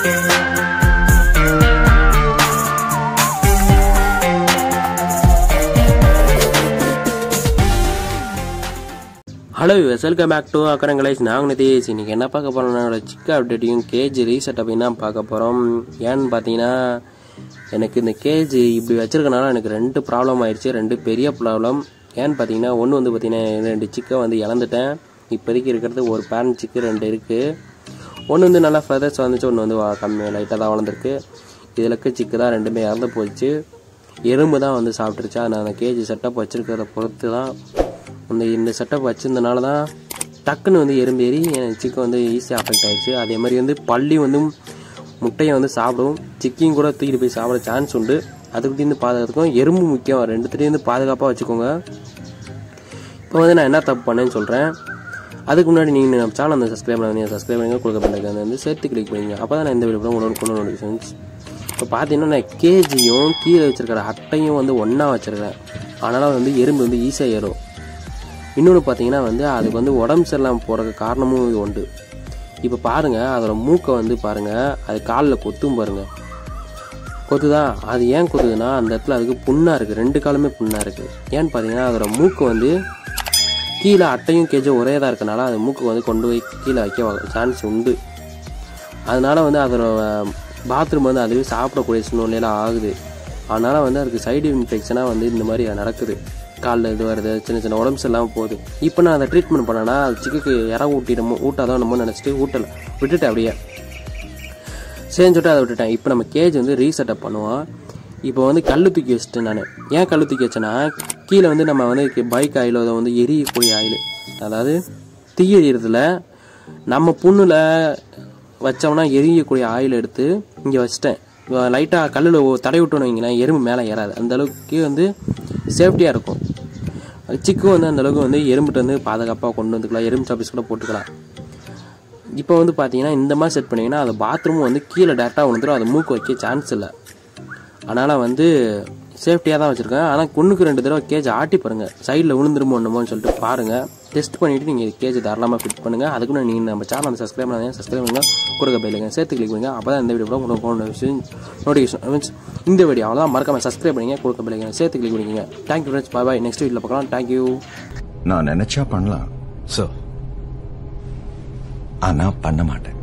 hello welcome back to அக்கரங்கலைஸ் நாங்கள் நிதேஷ் இன்னைக்கு என்ன பார்க்க போகிறோம்னா சிக்க அப்டேட்டையும் கேஜ் ரீசெட் அப்படின்னு தான் பார்க்க போகிறோம் ஏன்னு பார்த்தீங்கன்னா எனக்கு இந்த கேஜ் இப்படி வச்சிருக்கனால எனக்கு ரெண்டு ப்ராப்ளம் ஆயிடுச்சு ரெண்டு பெரிய ப்ராப்ளம் ஏன்னு பார்த்தீங்கன்னா ஒன்று வந்து பார்த்தீங்கன்னா ரெண்டு சிக்கை வந்து இழந்துட்டேன் இப்போதைக்கு இருக்கிறது ஒரு பேரண்ட் சிக்கு ரெண்டு இருக்குது ஒன்று வந்து நல்லா ஃபெதர்ஸ் வந்துச்சு ஒன்று வந்து வா- கம்மி லைட்டாக தான் வளர்ந்துருக்கு இதில் இருக்க சிக்கு தான் ரெண்டுமே இறந்து போச்சு எறும்பு தான் வந்து சாப்பிட்டுருச்சு நான் அந்த கேஜ் செட்டப் வச்சிருக்கிறத பொறுத்து தான் இந்த இந்த செட்டப் வச்சிருந்தனால தான் டக்குன்னு வந்து எறும்பு ஏறி என் சிக்கு வந்து ஈஸியாக அஃபெக்ட் ஆயிடுச்சு அதே மாதிரி வந்து பள்ளி வந்து முட்டையை வந்து சாப்பிடும் சிக்கியும் கூட தூக்கிட்டு போய் சாப்பிட சான்ஸ் உண்டு அதுக்கிட்டேருந்து பாதுகாத்துக்கும் எறும்பு முக்கியம் ரெண்டுத்துலேருந்து பாதுகாப்பாக வச்சுக்கோங்க இப்போ வந்து நான் என்ன தப்பு பண்ணேன்னு சொல்கிறேன் அதுக்கு முன்னாடி நீங்கள் நம்ம சேனல் வந்து சப்ஸ்கிரைப் பண்ணி சப்ஸ்கிரைப் பண்ணுங்க கொடுக்க பண்ணுங்க வந்து சேர்த்து கிளிக் பண்ணிங்க அப்போ தான் நான் இந்த வீடியோ உங்களோட கொண்டு நோட்டிஃபிகேஷன்ஸ் இப்போ பார்த்தீங்கன்னா நான் கேஜியும் கீழே வச்சிருக்கிற அட்டையும் வந்து ஒன்றா வச்சிருக்கேன் அதனால் வந்து எறும்பு வந்து ஈஸியாக ஏறும் இன்னொன்று பார்த்தீங்கன்னா வந்து அதுக்கு வந்து உடம்பு சரியில்லாமல் போகிறதுக்கு காரணமும் இது உண்டு இப்போ பாருங்கள் அதோட மூக்கை வந்து பாருங்கள் அது காலில் கொத்தும் பாருங்கள் கொத்துதா அது ஏன் கொத்துதுன்னா அந்த இடத்துல அதுக்கு புண்ணாக இருக்குது ரெண்டு காலுமே புண்ணாக இருக்குது ஏன்னு பார்த்தீங்கன்னா அதோட மூக்கு வந்து கீழே அட்டையும் கேஜும் ஒரே தான் இருக்கனால அது மூக்கு வந்து கொண்டு போய் கீழே வைக்க சான்ஸ் உண்டு அதனால வந்து அதோட பாத்ரூம் வந்து அதுவே சாப்பிடக்கூடிய சூழ்நிலையெல்லாம் ஆகுது அதனால வந்து அதுக்கு சைடு இன்ஃபெக்ஷனாக வந்து இந்த மாதிரி நடக்குது காலில் இது வருது சின்ன சின்ன உடம்பு சரியில்லாமல் போகுது இப்போ நான் அதை ட்ரீட்மெண்ட் பண்ணேன்னா அது சிக்குக்கு இற ஊட்டிடமோ ஊட்டாதான் நம்ம நினச்சிட்டு ஊட்டலை விட்டுட்டேன் அப்படியே சரின்னு சொல்லிட்டு அதை விட்டுட்டேன் இப்போ நம்ம கேஜ் வந்து ரீசெட்டப் பண்ணுவோம் இப்போ வந்து கல் தூக்கி வச்சுட்டேன் நான் ஏன் கல் தூக்கி வச்சேன்னா கீழே வந்து நம்ம வந்து பைக் ஆயில் அதை வந்து எரியக்கூடிய ஆயில் அதாவது தீ எரியறதுல நம்ம புண்ணில் வச்சோம்னா எரியக்கூடிய ஆயில் எடுத்து இங்கே வச்சிட்டேன் லைட்டாக கல்லில் தடை விட்டோன்னு வைங்களேன் எறும்பு மேலே ஏறாது அந்த அளவுக்கு வந்து சேஃப்டியாக இருக்கும் சிக்கும் வந்து அந்த அளவுக்கு வந்து எறும்புட்டு வந்து பாதுகாப்பாக கொண்டு வந்துக்கலாம் எறும்பு சாப்பிஸ் கூட போட்டுக்கலாம் இப்போ வந்து பார்த்தீங்கன்னா இந்த மாதிரி செட் பண்ணீங்கன்னா அது பாத்ரூம் வந்து கீழே டேரெக்டாக விழுந்துடும் அது மூக்கு வைக்க சான்ஸ் இல்லை அதனால் வந்து சேஃப்டியாக தான் வச்சுருக்கேன் ஆனால் கொன்னுக்கு ரெண்டு தடவை கேஜ் ஆட்டி பாருங்கள் சைடில் விழுந்துருமோ என்னமோன்னு சொல்லிட்டு பாருங்கள் டெஸ்ட் பண்ணிவிட்டு நீங்கள் கேஜ் தாராளமாக ஃபிட் பண்ணுங்கள் அதுக்கு முன்னாடி நீங்கள் நம்ம சேனல் சப்ஸ்கிரைப் பண்ணாங்க சப்ஸ்கிரைப் பண்ணுங்க கொடுக்க பயிலுங்க சேர்த்து கிளிக் பண்ணுங்க அப்போ தான் இந்த வீடியோ உங்களுக்கு நோட்டிஃபிகேஷன் மீன்ஸ் இந்த வீடியோ அவ்வளோதான் மறக்காம சப்ஸ்கிரைப் பண்ணுங்க கொடுக்க பயிலுங்க சேர்த்து கிளிக் பண்ணிக்கங்க thank you friends bye bye next வீடியோவில் பார்க்கலாம் தேங்க்யூ நான் நினைச்சா பண்ணலாம் சார் ஆனா பண்ண மாட்டேன்